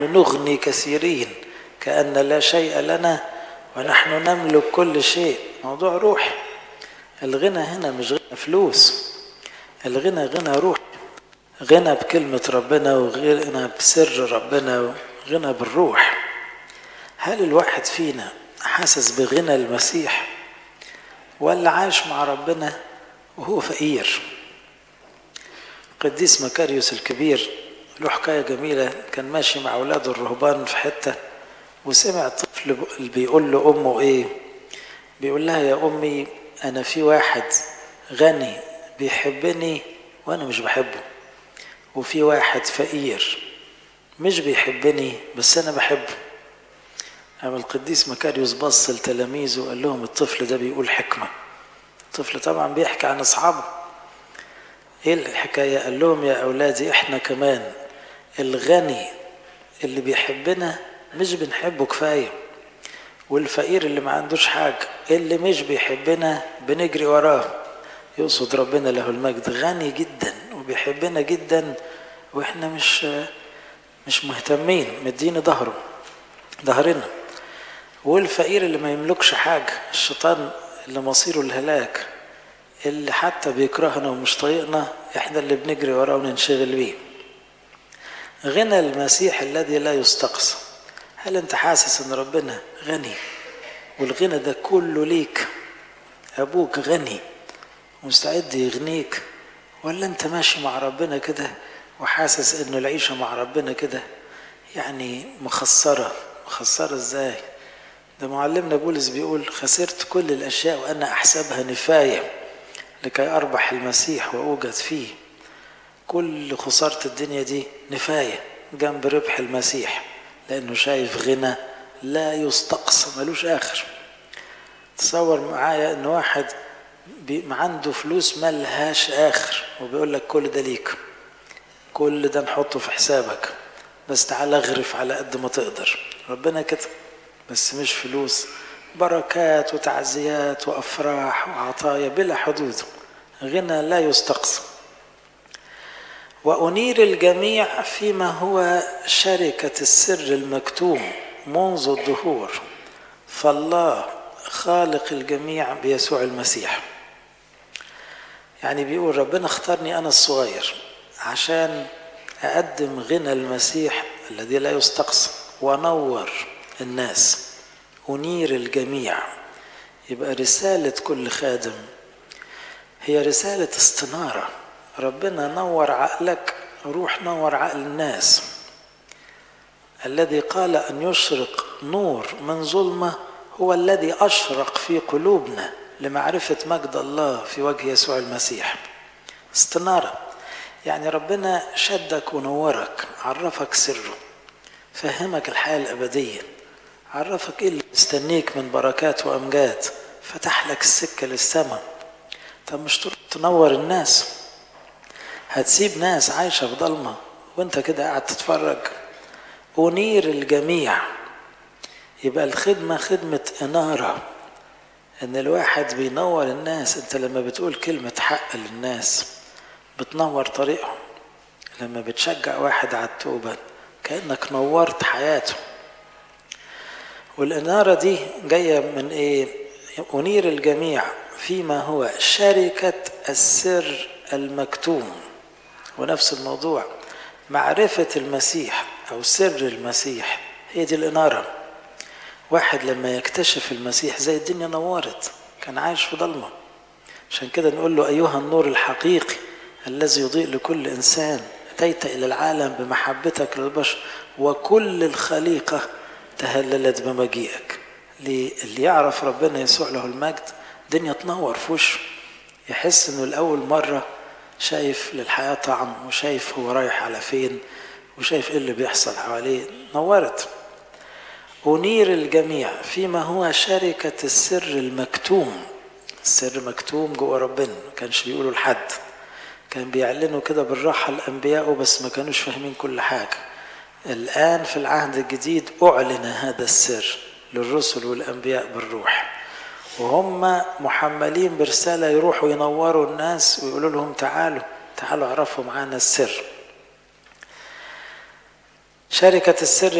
نغني كثيرين كأن لا شيء لنا ونحن نملك كل شيء موضوع روح الغنى هنا مش غنى فلوس الغنى غنى روح غنى بكلمة ربنا وغنى بسر ربنا وغنى بالروح هل الواحد فينا حاسس بغنى المسيح ولا عايش مع ربنا وهو فقير قديس مكاريوس الكبير له حكاية جميلة كان ماشي مع أولاده الرهبان في حتة وسمع طفل اللي بيقول له أمه إيه بيقول لها يا أمي أنا في واحد غني بيحبني وأنا مش بحبه وفي واحد فقير مش بيحبني بس أنا بحبه أما القديس مكاريوس بص لتلاميذه وقال لهم الطفل ده بيقول حكمة الطفل طبعا بيحكي عن أصحابه إيه الحكاية قال لهم يا أولادي إحنا كمان الغني اللي بيحبنا مش بنحبه كفاية والفقير اللي ما عندوش حاجة اللي مش بيحبنا بنجري وراه يقصد ربنا له المجد غني جدا وبيحبنا جدا واحنا مش مش مهتمين مدين ظهره ظهرنا والفقير اللي ما يملكش حاجة الشيطان اللي مصيره الهلاك اللي حتى بيكرهنا ومش طايقنا احنا اللي بنجري وراه وننشغل بيه غنى المسيح الذي لا يستقصى هل انت حاسس ان ربنا غني والغنى ده كله ليك ابوك غني مستعد يغنيك ولا انت ماشي مع ربنا كده وحاسس انه العيشة مع ربنا كده يعني مخسرة مخسرة ازاي ده معلمنا بولس بيقول خسرت كل الاشياء وانا احسبها نفاية لكي اربح المسيح واوجد فيه كل خسارة الدنيا دي نفاية جنب ربح المسيح لانه شايف غنى لا يستقصى ملوش اخر تصور معايا ان واحد عنده فلوس ملهاش اخر وبيقول لك كل ده ليك كل ده نحطه في حسابك بس تعال اغرف على قد ما تقدر ربنا كده بس مش فلوس بركات وتعزيات وافراح وعطايا بلا حدود غنى لا يستقصى وانير الجميع فيما هو شركه السر المكتوم منذ الظهور فالله خالق الجميع بيسوع المسيح يعني بيقول ربنا اختارني انا الصغير عشان اقدم غنى المسيح الذي لا يستقصى وانور الناس انير الجميع يبقى رساله كل خادم هي رساله استناره ربنا نور عقلك روح نور عقل الناس الذي قال ان يشرق نور من ظلمه هو الذي اشرق في قلوبنا لمعرفه مجد الله في وجه يسوع المسيح استناره يعني ربنا شدك ونورك عرفك سره فهمك الحياه الابديه عرفك ايه اللي مستنيك من بركات وامجاد فتح لك السكه للسماء طب مش تنور الناس هتسيب ناس عايشه في ضلمه وانت كده قاعد تتفرج انير الجميع يبقى الخدمه خدمه اناره ان الواحد بينور الناس انت لما بتقول كلمه حق للناس بتنور طريقهم لما بتشجع واحد على التوبه كانك نورت حياته والاناره دي جايه من ايه انير الجميع فيما هو شركه السر المكتوم ونفس الموضوع معرفة المسيح أو سر المسيح هي دي الإنارة واحد لما يكتشف المسيح زي الدنيا نورت كان عايش في ضلمة عشان كده نقول له أيها النور الحقيقي الذي يضيء لكل إنسان أتيت إلى العالم بمحبتك للبشر وكل الخليقة تهللت بمجيئك اللي يعرف ربنا يسوع له المجد الدنيا تنور في وشه يحس انه لاول مره شايف للحياه طعم وشايف هو رايح على فين وشايف ايه اللي بيحصل حواليه نورت أنير الجميع فيما هو شركة السر المكتوم السر مكتوم جوه ربنا ما كانش بيقولوا لحد كان بيعلنوا كده بالراحة الأنبياء بس ما كانوش فاهمين كل حاجة الآن في العهد الجديد أعلن هذا السر للرسل والأنبياء بالروح وهم محملين برسالة يروحوا ينوروا الناس ويقولوا لهم تعالوا تعالوا اعرفوا معانا السر شركة السر